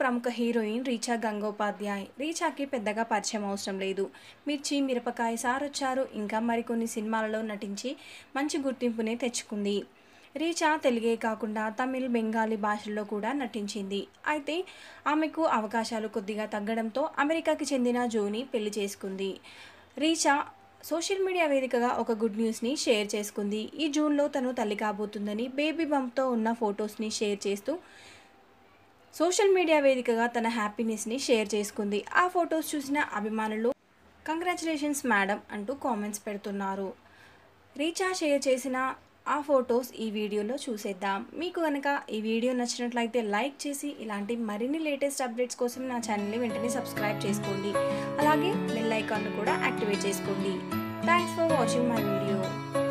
ప్రముఖ హీరోయిన్ రీచా గంగోపాధ్యాయ్ రీచాకి పెద్దగా పరిచయం అవసరం లేదు మిర్చి మిరపకాయ సారొచ్చారు ఇంకా మరికొన్ని సినిమాలలో నటించి మంచి గుర్తింపునే తెచ్చుకుంది రీచా తెలుగే కాకుండా తమిళ్ బెంగాలీ భాషల్లో కూడా నటించింది అయితే ఆమెకు అవకాశాలు కొద్దిగా తగ్గడంతో అమెరికాకి చెందిన జోని పెళ్లి చేసుకుంది రీచా సోషల్ మీడియా వేదికగా ఒక గుడ్ న్యూస్ని షేర్ చేసుకుంది ఈ జూన్లో తను తల్లి కాబోతుందని బేబీ బంప్తో ఉన్న ఫొటోస్ని షేర్ చేస్తూ సోషల్ మీడియా వేదికగా తన హ్యాపీనెస్ని షేర్ చేసుకుంది ఆ ఫొటోస్ చూసిన అభిమానులు కంగ్రాచులేషన్స్ మేడం అంటూ కామెంట్స్ పెడుతున్నారు రీచా షేర్ చేసిన ఆ ఫొటోస్ ఈ వీడియోలో చూసేద్దాం మీకు కనుక ఈ వీడియో నచ్చినట్లయితే లైక్ చేసి ఇలాంటి మరిన్ని లేటెస్ట్ అప్డేట్స్ కోసం నా ఛానల్ని వెంటనే సబ్స్క్రైబ్ చేసుకోండి అలాగే బెల్ ఐకాన్ను కూడా యాక్టివేట్ చేసుకోండి thanks for watching my video